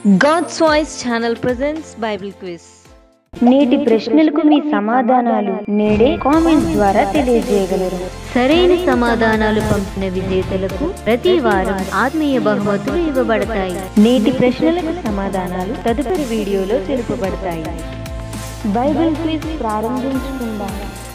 God's Voice channel presents Bible quiz. నేటి ప్రశ్నలకు మీ సమాధానాలు నేడే కామెంట్స్ ద్వారా తెలియజేయగలరు సరైన సమాధానాలు పంపిన విజేతలకు ప్రతి వారం ఆత్మీయ బహుమతులు ఇవ్వబడతాయి నేటి ప్రశ్నలకు సమాధానాలు తదుపరి వీడియోలో తెలుపబడతాయి బైబిల్ క్విజ్ ప్రారంభించుకుందాం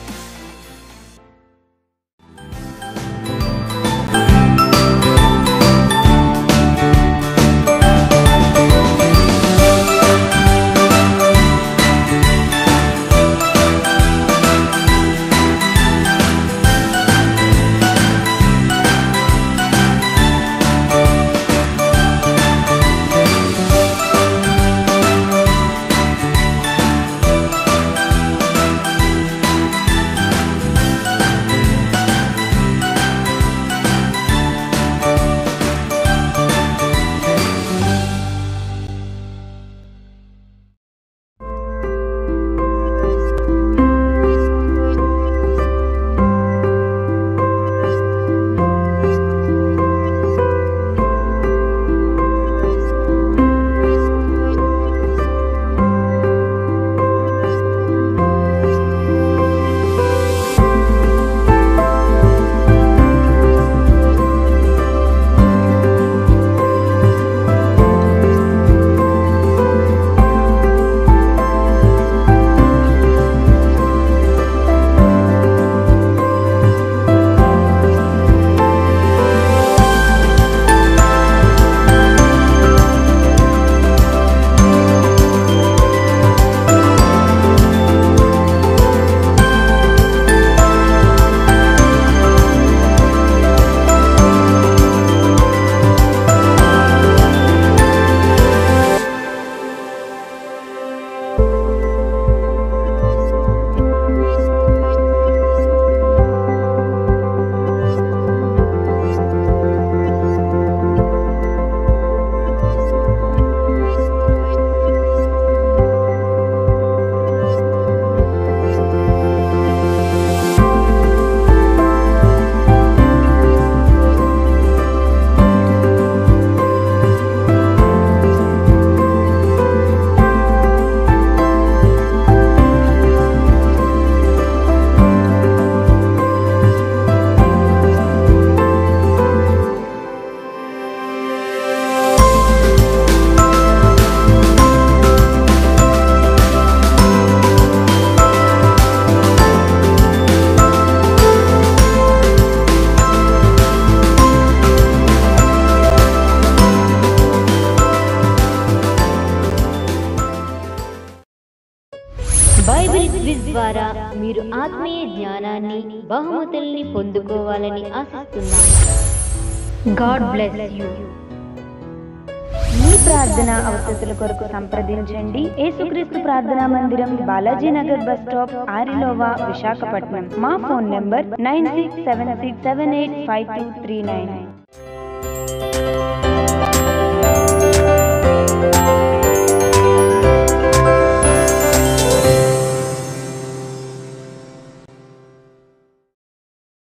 బైబిల్ క్విజ్ ద్వారా మీరు ఆత్మీయ జ్ఞానాన్ని బహుమతుల్ని పొందుకోవాలని ఆశిస్తున్నాం గాడ్ బ్లెస్ యూ మీ ప్రార్థన అవసరతల కొరకు సంప్రదించండి యేసుక్రీస్తు ప్రార్థనా మందిరం బాలాజీ నగర్ బస్ స్టాప్ ఆరిలోవా విశాఖపట్నం మా phone number nine six seven six seven eight five two three nine